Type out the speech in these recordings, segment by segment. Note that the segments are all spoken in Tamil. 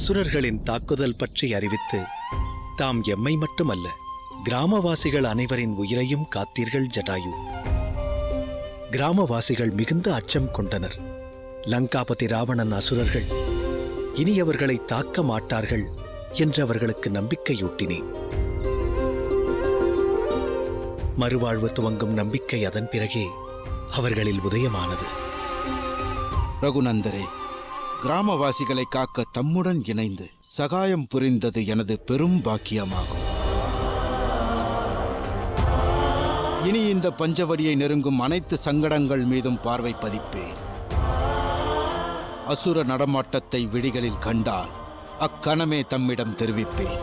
அசுரர்களின் தாக்குதல் பற்றி அறிவித்து தாம் எம்மை மட்டுமல்ல கிராமவாசிகள் அனைவரின் உயிரையும் காத்தீர்கள் ஜடாயு கிராமவாசிகள் மிகுந்த அச்சம் கொண்டனர் லங்காபதி ராவணன் அசுரர்கள் இனி அவர்களை தாக்க மாட்டார்கள் என்று அவர்களுக்கு நம்பிக்கையூட்டினேன் மறுவாழ்வு துவங்கும் நம்பிக்கை அதன் பிறகே அவர்களில் உதயமானது ரகுநந்தரே கிராமவாசிகளை காக்க தம்முடன் இணைந்து சகாயம் புரிந்தது எனது பெரும் பாக்கியமாகும் இனி இந்த பஞ்சவடியை நெருங்கும் அனைத்து சங்கடங்கள் மீதும் பார்வை பதிப்பேன் அசுர நடமாட்டத்தை விழிகளில் கண்டால் அக்கணமே தம்மிடம் தெரிவிப்பேன்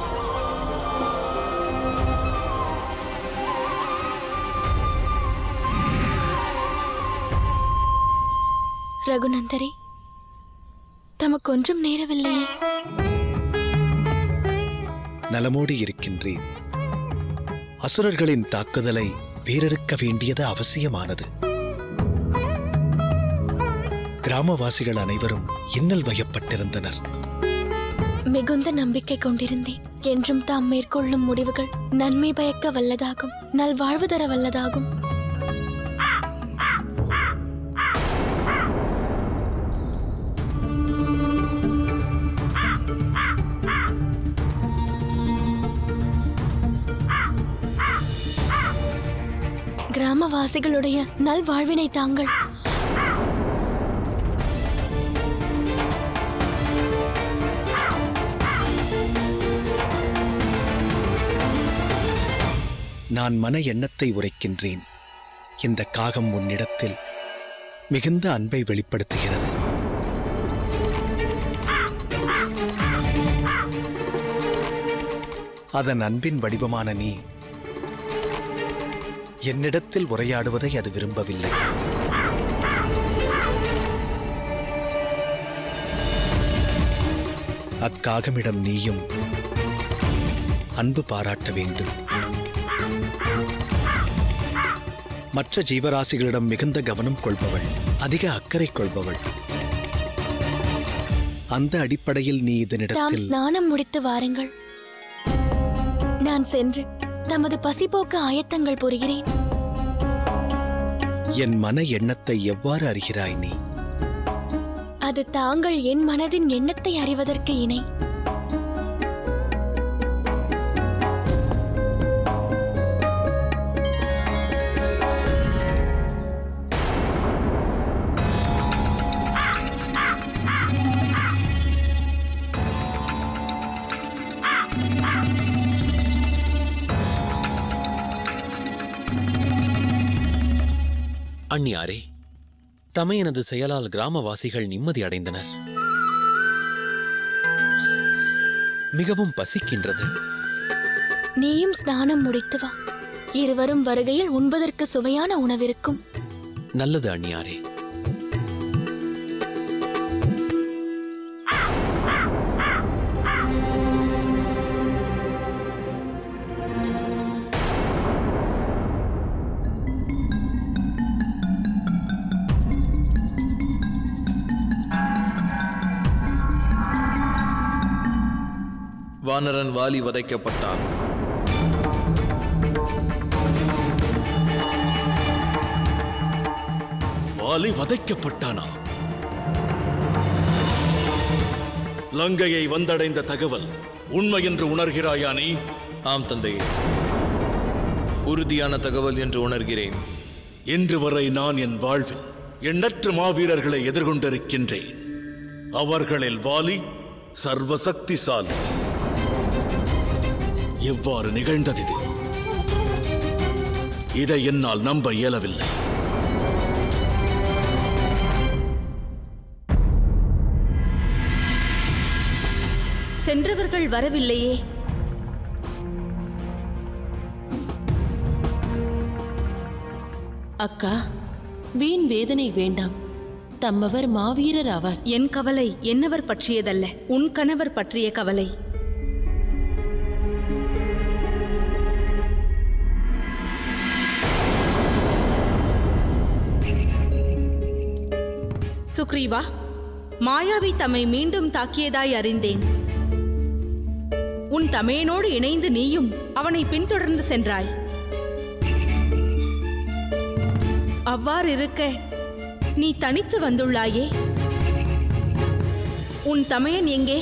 ரகுநந்தரே தமக்கொன்றும் நேரவில்லையே நலமோடு இருக்கின்றேன் அசுரர்களின் தாக்குதலை வேறறுக்க வேண்டியது அவசியமானது கிராமவாசிகள் அனைவரும் இன்னல் வயப்பட்டிருந்தனர் மிகுந்த நம்பிக்கை கொண்டிருந்தேன் என்றும் தாம் மேற்கொள்ளும் முடிவுகள் நன்மை பயக்க வல்லதாகும் நல்வாழ்வு தர வல்லதாகும் கிராமவாசிகளுடைய நல்வாழ்வினை தாங்கள் நான் மன எண்ணத்தை உரைக்கின்றேன் இந்த காகம் உன்னிடத்தில் மிகுந்த அன்பை வெளிப்படுத்துகிறது அதன் அன்பின் வடிவமான நீ என்னிடத்தில் உரையாடுவதை அது விரும்பவில்லை அக்காகமிடம் நீயும் அன்பு பாராட்ட வேண்டும் மற்ற ஜீவராசிகளிடம் மிகுந்த கவனம் கொள்பவள் அதிக அக்கறை கொள்பவள் அந்த அடிப்படையில் நீ தாம் இதனிடத்தில் ஸ்நானம் முடித்து வாருங்கள் நான் சென்று தமது பசி போக்க ஆயத்தங்கள் புரிகிறேன் என் மன எண்ணத்தை எவ்வாறு அறிகிறாய் நீ அது தாங்கள் என் மனதின் எண்ணத்தை அறிவதற்கு இணை அந்நியாரே தமையனது செயலால் கிராமவாசிகள் நிம்மதி அடைந்தனர் மிகவும் பசிக்கின்றது நீயும் ஸ்நானம் முடித்து வா இருவரும் வருகையில் உண்பதற்கு சுவையான உணவிருக்கும் நல்லது அந்நியாரே வானரன் வாலி வதைக்கப்பட்டான் வாலி வதைக்கப்பட்டானா லங்கையை வந்தடைந்த தகவல் உண்மை என்று உணர்கிறாயா நீ ஆம் தந்தையே உறுதியான தகவல் என்று உணர்கிறேன் இன்று வரை நான் என் வாழ்வில் எண்ணற்ற மாவீரர்களை எதிர்கொண்டிருக்கின்றேன் அவர்களில் வாலி சர்வசக்திசாலி எவ்வாறு நிகழ்ந்தது இது இதை என்னால் நம்ப இயலவில்லை சென்றவர்கள் வரவில்லையே அக்கா வீண் வேதனை வேண்டாம் தம்மவர் மாவீரர் ஆவார் என் கவலை என்னவர் பற்றியதல்ல உன் கணவர் பற்றிய கவலை சுக்ரீவா மாயாவி தம்மை மீண்டும் தாக்கியதாய் அறிந்தேன் உன் தமையனோடு இணைந்து நீயும் அவனை பின்தொடர்ந்து சென்றாய் அவ்வாறு இருக்க நீ தனித்து வந்துள்ளாயே உன் தமையன் எங்கே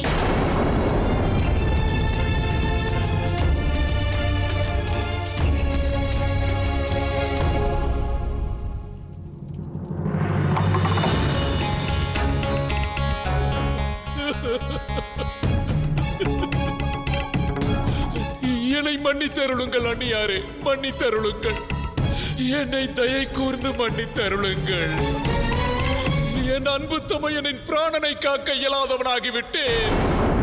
என்னை மன்னித்தருளுங்கள் அண்ணியாரே மன்னித்தருளுங்கள் என்னை தயை கூர்ந்து மன்னித்தருளுங்கள் என் அன்பு தமையனின் பிராணனை காக்க இயலாதவனாகிவிட்டேன்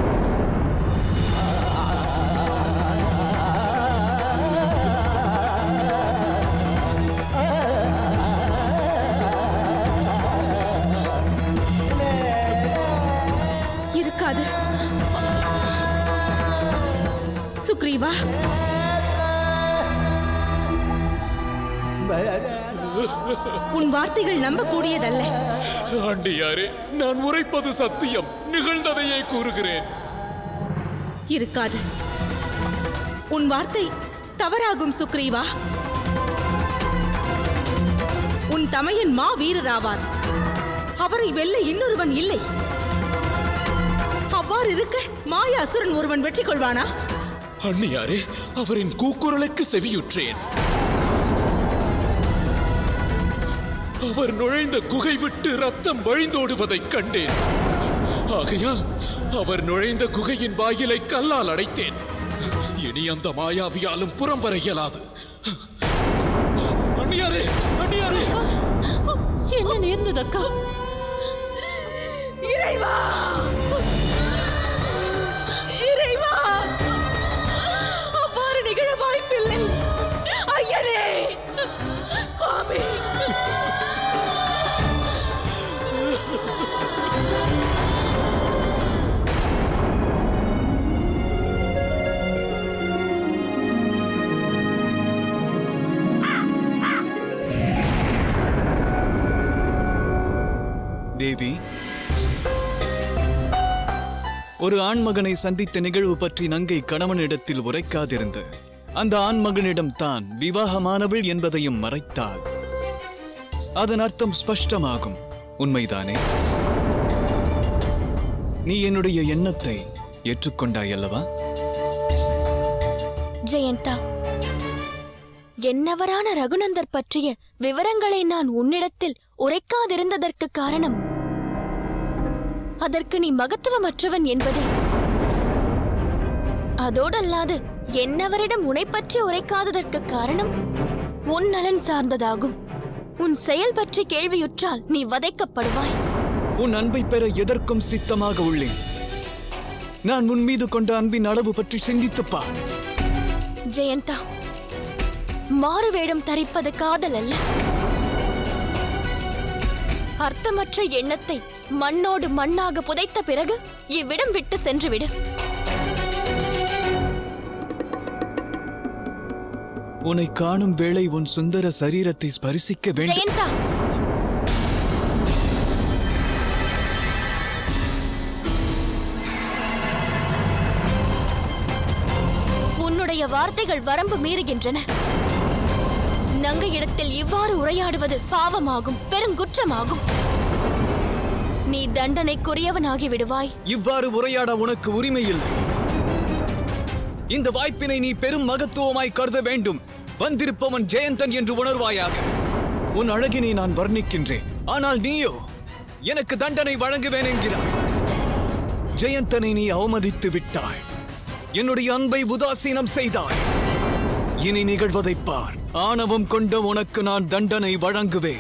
இருக்காது சுக்ரீவா உன் வார்த்தைகள் நம்பக்கூடியதல்ல ஆண்டியாரே நான் உரைப்பது சத்தியம் நிகழ்ந்ததையே கூறுகிறேன் இருக்காது உன் வார்த்தை தவறாகும் சுக்ரீவா உன் தமையன் மா வீரராவார் அவரை வெல்ல இன்னொருவன் இல்லை அவ்வாறு இருக்க மாய அசுரன் ஒருவன் வெற்றி கொள்வானா அண்ணியாரே அவரின் கூக்குரலுக்கு செவியுற்றேன் அவர் நுழைந்த குகை விட்டு ரத்தம் வழிந்தோடுவதைக் கண்டேன் ஆகையால் அவர் நுழைந்த குகையின் வாயிலை கல்லால் அடைத்தேன் இனி அந்த மாயாவியாலும் புறம் வர இயலாது அண்ணியாரே அண்ணியாரே என்ன நேர்ந்தது அக்கா இறைவா இறைவா அவ்வாறு நிகழ வாய்ப்பில்லை ஐயனே சுவாமி தேவி ஒரு ஆண்மகனை சந்தித்த நிகழ்வு பற்றி நங்கை கணவனிடத்தில் உரைக்காதிருந்து அந்த ஆண்மகனிடம் தான் விவாகமானவள் என்பதையும் மறைத்தாள் அதன் அர்த்தம் ஸ்பஷ்டமாகும் உண்மைதானே நீ என்னுடைய எண்ணத்தை ஏற்றுக்கொண்டாய் அல்லவா ஜெயந்தா என்னவரான ரகுநந்தர் பற்றிய விவரங்களை நான் உன்னிடத்தில் உரைக்காதிருந்ததற்கு காரணம் அதற்கு நீ மகத்துவமற்றவன் என்பதே அதோடல்லாது என்னவரிடம் உன்னை பற்றி உரைக்காததற்கு காரணம் உன் நலன் சார்ந்ததாகும் உன் செயல் பற்றி கேள்வியுற்றால் நீ வதைக்கப்படுவாய் உன் அன்பை பெற எதற்கும் சித்தமாக உள்ளேன் நான் உன் மீது கொண்ட அன்பின் அளவு பற்றி சிந்தித்துப் பார் ஜெயந்தா மாறு வேடம் தரிப்பது காதல் அல்ல அர்த்தமற்ற எண்ணத்தை மண்ணோடு மண்ணாக புதைத்த பிறகு இவ்விடம் விட்டு சென்றுவிடு உன்னை காணும் வேளை உன் சுந்தர சரீரத்தை ஸ்பரிசிக்க வேண்டும் ஜெயந்தா உன்னுடைய வார்த்தைகள் வரம்பு மீறுகின்றன நங்கையிடத்தில் இவ்வாறு உரையாடுவது பாவமாகும் பெருங்குற்றமாகும் நீ தண்டனைக்குரியவனாகி விடுவாய் இவ்வாறு உரையாட உனக்கு உரிமை இல்லை இந்த வாய்ப்பினை நீ பெரும் மகத்துவமாய் கருத வேண்டும் வந்திருப்பவன் ஜெயந்தன் என்று உணர்வாயாக உன் அழகினை நான் வர்ணிக்கின்றேன் ஆனால் நீயோ எனக்கு தண்டனை வழங்குவேன் என்கிறாய் ஜெயந்தனை நீ அவமதித்து விட்டாய் என்னுடைய அன்பை உதாசீனம் செய்தாய் இனி நிகழ்வதைப் பார் ஆணவம் கொண்ட உனக்கு நான் தண்டனை வழங்குவேன்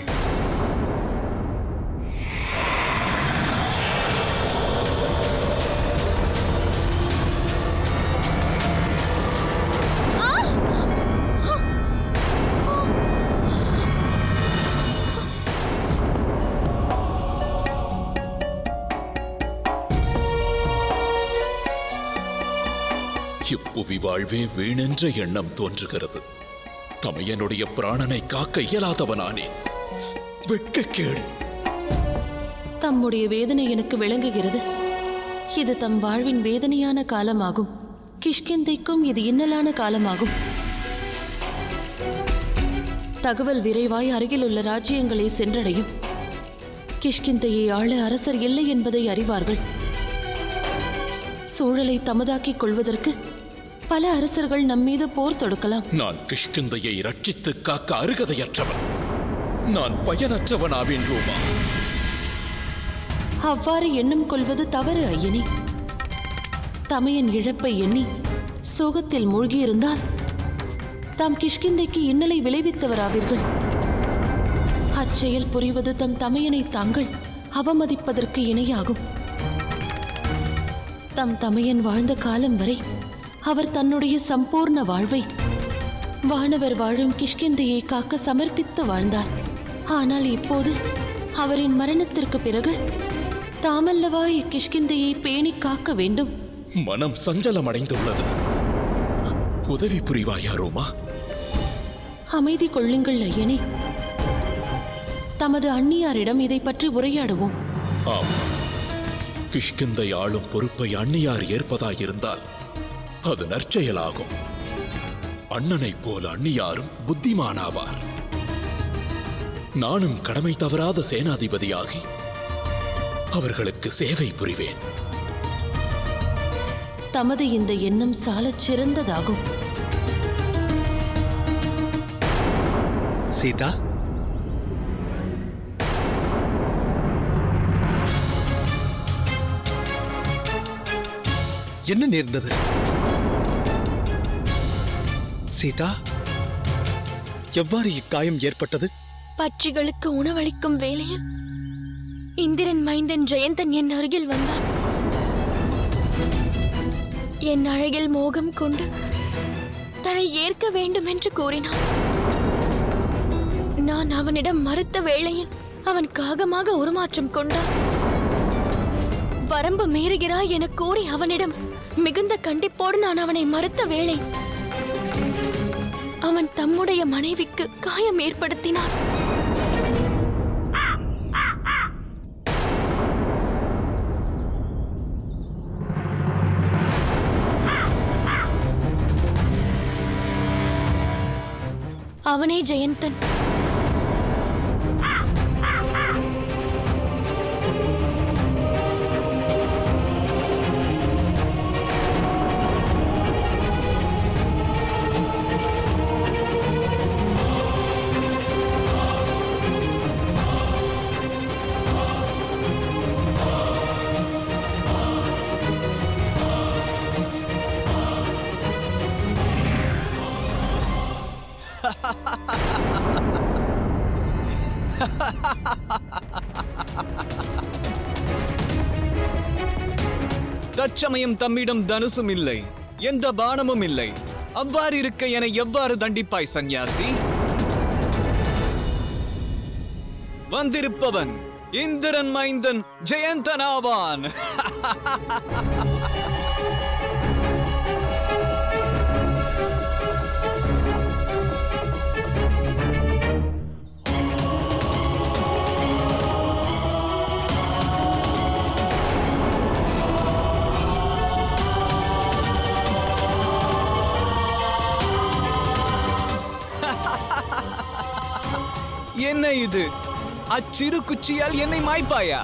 இப்புவி வாழ்வே வீணென்ற எண்ணம் தோன்றுகிறது தமையனுடைய பிராணனை காக்க இயலாதவனானேன் வெட்கக்கேடு தம்முடைய வேதனை எனக்கு விளங்குகிறது இது தம் வாழ்வின் வேதனையான காலமாகும் கிஷ்கிந்தைக்கும் இது இன்னலான காலமாகும் தகவல் விரைவாய் அருகிலுள்ள ராஜ்யங்களை சென்றடையும் கிஷ்கிந்தையை ஆள அரசர் இல்லை என்பதை அறிவார்கள் சூழலை தமதாக்கிக் கொள்வதற்கு பல அரசர்கள் நம்மீது போர் தொடுக்கலாம் நான் கிஷ்கிந்தையை ரட்சித்து காக்க அருகதையற்றவன் நான் பயனற்றவனாவேன் ரோமா அவ்வாறு எண்ணம் கொள்வது தவறு ஐயனே தமையன் இழப்பை எண்ணி சோகத்தில் மூழ்கியிருந்தால் தாம் கிஷ்கிந்தைக்கு இன்னலை விளைவித்தவராவீர்கள் அச்செயல் புரிவது தம் தமையனை தாங்கள் அவமதிப்பதற்கு இணையாகும் தம் தமையன் வாழ்ந்த காலம் வரை அவர் தன்னுடைய சம்பூர்ண வாழ்வை வானவர் வாழும் கிஷ்கிந்தையை காக்க சமர்ப்பித்து வாழ்ந்தார் ஆனால் இப்போது அவரின் மரணத்திற்கு பிறகு தாமல்லவா இக்கிஷ்கிந்தையை பேணி காக்க வேண்டும் மனம் சஞ்சலமடைந்துள்ளது உதவி புரிவாயா ரோமா அமைதி கொள்ளுங்கள் ஐயனே தமது அந்நியாரிடம் இதை பற்றி உரையாடுவோம் ஆம் கிஷ்கிந்தை ஆளும் பொறுப்பை அந்நியார் ஏற்பதாயிருந்தால் அது நற்செயலாகும் அண்ணனைப் போல அந்நியாரும் புத்திமானாவார் நானும் கடமை தவறாத சேனாதிபதியாகி அவர்களுக்கு சேவை புரிவேன் தமது இந்த எண்ணம் சாலச் சிறந்ததாகும் சீதா என்ன நேர்ந்தது சீதா எவ்வாறு இக்காயம் ஏற்பட்டது பட்சிகளுக்கு உணவளிக்கும் வேளையில் இந்திரன் மைந்தன் ஜெயந்தன் என் அருகில் வந்தான் என் அழகில் மோகம் கொண்டு தன்னை ஏற்க வேண்டும் என்று கூறினான் நான் அவனிடம் மறுத்த வேளையில் அவன் காகமாக உருமாற்றம் கொண்டான் வரம்பு மீறுகிறாய் என கூறி அவனிடம் மிகுந்த கண்டிப்போடு நான் அவனை மறுத்த வேளை அவன் தம்முடைய மனைவிக்கு காயம் ஏற்படுத்தினான் அவனே ஜெயந்தன் தற்சமயம் தம்மிடம் தனுசும் இல்லை எந்த பானமும் இல்லை அவ்வாறு இருக்க என எவ்வாறு தண்டிப்பாய் சந்நியாசி வந்திருப்பவன் இந்திரன் மைந்தன் ஜெயந்தனாவான் என்ன இது அச்சிறு குச்சியால் என்னை மாய்ப்பாயா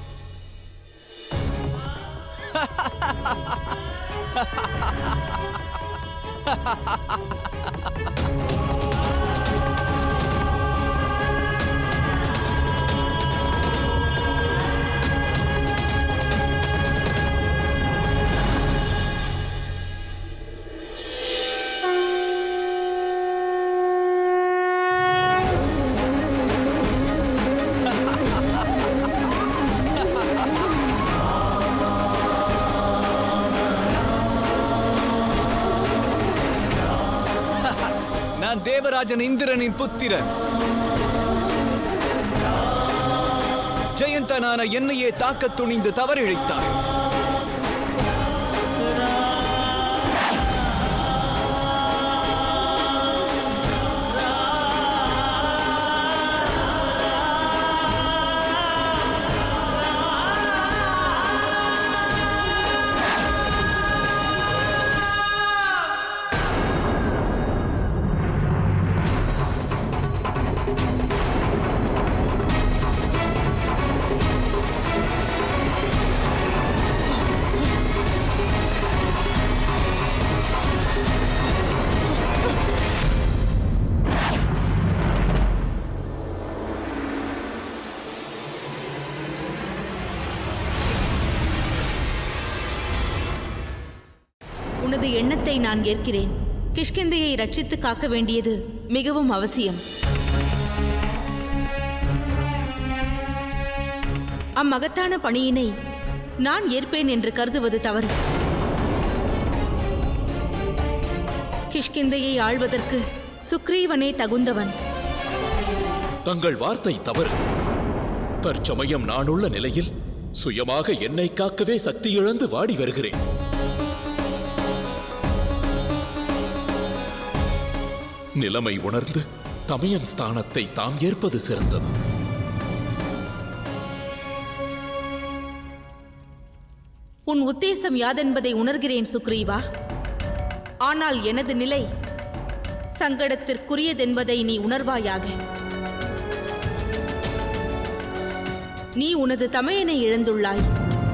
நான் தேவராஜன் இந்திரனின் புத்திரன் ஜெயந்தனான என்னையே தாக்கத் துணிந்து தவறிழைத்தாய் உனது எண்ணத்தை நான் ஏற்கிறேன் கிஷ்கிந்தையை ரட்சித்து காக்க வேண்டியது மிகவும் அவசியம் அம்மகத்தான பணியினை நான் ஏற்பேன் என்று கருதுவது தவறு கிஷ்கிந்தையை ஆள்வதற்கு சுக்ரீவனே தகுந்தவன் தங்கள் வார்த்தை தவறு தற்சமயம் நானுள்ள நிலையில் சுயமாக என்னை காக்கவே சக்தி இழந்து வாடி வருகிறேன் நிலைமை உணர்ந்து தமையன் ஸ்தானத்தை தாம் ஏற்பது சிறந்தது உன் உத்தேசம் யாதென்பதை உணர்கிறேன் சுக்ரீவா ஆனால் எனது நிலை சங்கடத்திற்குரியதென்பதை நீ உணர்வாயாக நீ உனது தமையனை இழந்துள்ளாய்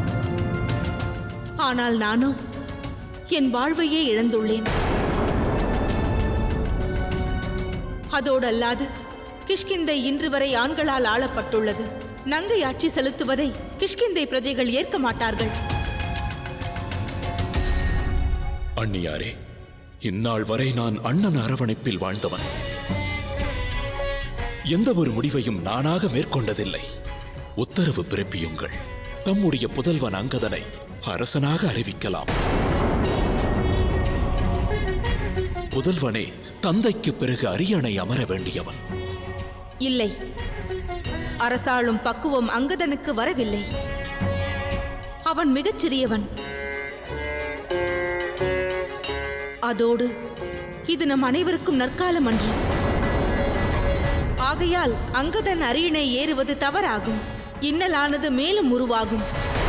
ஆனால் நானோ என் வாழ்வையே இழந்துள்ளேன் அதோடல்லாது கிஷ்கிந்தை இன்று வரை ஆண்களால் ஆளப்பட்டுள்ளது நங்கை ஆட்சி செலுத்துவதை கிஷ்கிந்தை பிரஜைகள் ஏற்க மாட்டார்கள் அண்ணியாரே இந்நாள் வரை நான் அண்ணன் அரவணைப்பில் வாழ்ந்தவன் எந்த ஒரு முடிவையும் நானாக மேற்கொண்டதில்லை உத்தரவு பிறப்பியுங்கள் தம்முடைய புதல்வன் அங்கதனை அரசனாக அறிவிக்கலாம் புதல்வனே தந்தைக்கு பிறகு அரியணை அமர வேண்டியவன் இல்லை அரசாளும் பக்குவம் அங்கதனுக்கு வரவில்லை அவன் மிகச் சிறியவன் அதோடு இது நம் அனைவருக்கும் நற்காலம் அன்று ஆகையால் அங்கதன் அரியணை ஏறுவது தவறாகும் இன்னலானது மேலும் உருவாகும்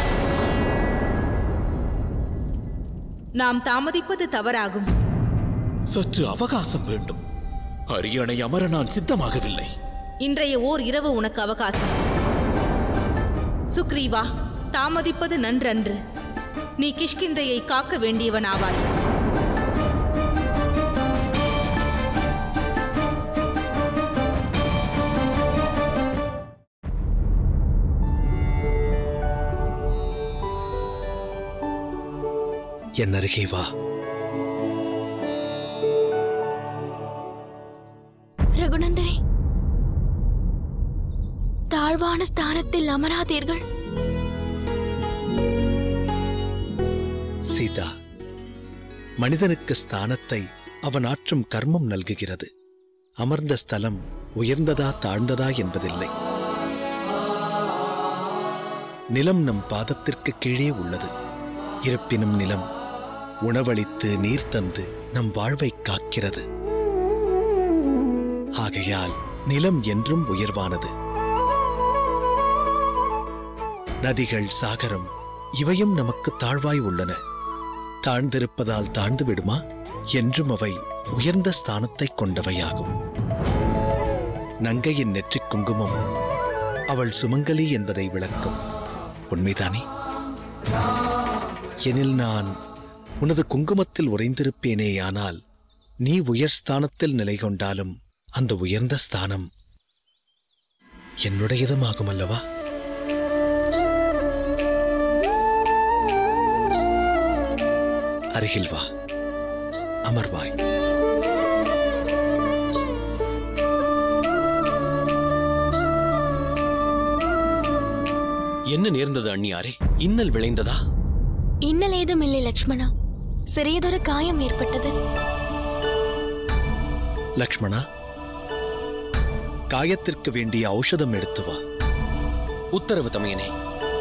நாம் தாமதிப்பது தவறாகும் சற்று அவகாசம் வேண்டும் அரியணை அமர நான் சித்தமாகவில்லை இன்றைய ஓர் இரவு உனக்கு அவகாசம் சுக்ரீவா தாமதிப்பது நன்றன்று நீ கிஷ்கிந்தையை காக்க வேண்டியவன் ஆவாய் என் அருகே வா ரகுநந்தரே தாழ்வான ஸ்தானத்தில் அமராதீர்கள் சீதா மனிதனுக்கு ஸ்தானத்தை அவன் ஆற்றும் கர்மம் நல்குகிறது அமர்ந்த ஸ்தலம் உயர்ந்ததா தாழ்ந்ததா என்பதில்லை நிலம் நம் பாதத்திற்கு கீழே உள்ளது இருப்பினும் நிலம் உணவளித்து நீர் தந்து நம் வாழ்வை காக்கிறது ஆகையால் நிலம் என்றும் உயர்வானது நதிகள் சாகரம் இவையும் நமக்கு தாழ்வாய் உள்ளன தாழ்ந்திருப்பதால் தாழ்ந்து விடுமா என்றும் அவை உயர்ந்த ஸ்தானத்தை கொண்டவையாகும் நங்கையின் நெற்றிக் குங்குமம் அவள் சுமங்கலி என்பதை விளக்கும் உண்மைதானே எனில் நான் உனது குங்குமத்தில் உறைந்திருப்பேனேயானால் நீ உயர் ஸ்தானத்தில் நிலை கொண்டாலும் அந்த உயர்ந்த ஸ்தானம் என்னுடையதுமாகும் அல்லவா அருகில் வா அமர்வாய் என்ன நேர்ந்தது அண்ணியாரே இன்னல் விளைந்ததா இன்னல் ஏதும் இல்லை லக்ஷ்மணா சிறியதொரு காயம் ஏற்பட்டது லக்ஷ்மணா காயத்திற்கு வேண்டிய ஔஷதம் எடுத்து வா உத்தரவு தமையனே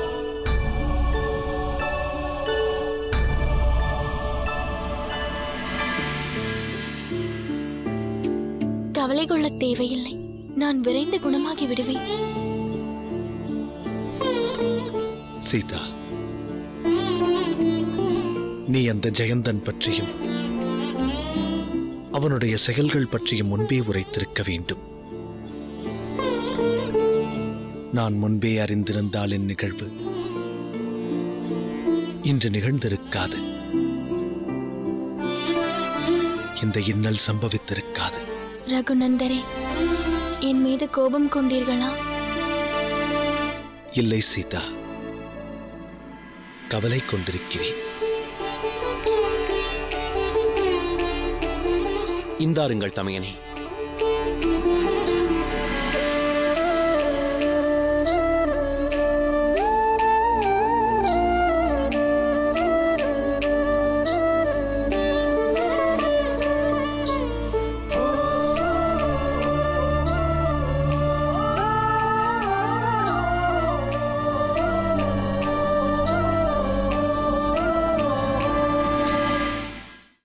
கவலை கொள்ளத் தேவையில்லை நான் விரைந்து குணமாகி விடுவேன் சீதா நீ அந்த ஜெயந்தன் பற்றியும் அவனுடைய செயல்கள் பற்றியும் முன்பே உரைத்திருக்க வேண்டும் நான் முன்பே அறிந்திருந்தால் என் நிகழ்வு இன்று நிகழ்ந்திருக்காது இந்த இன்னல் சம்பவித்திருக்காது ரகுநந்தரே என் மீது கோபம் கொண்டீர்களா இல்லை சீதா கவலை கொண்டிருக்கிறேன் இந்தாருங்கள் தமையனே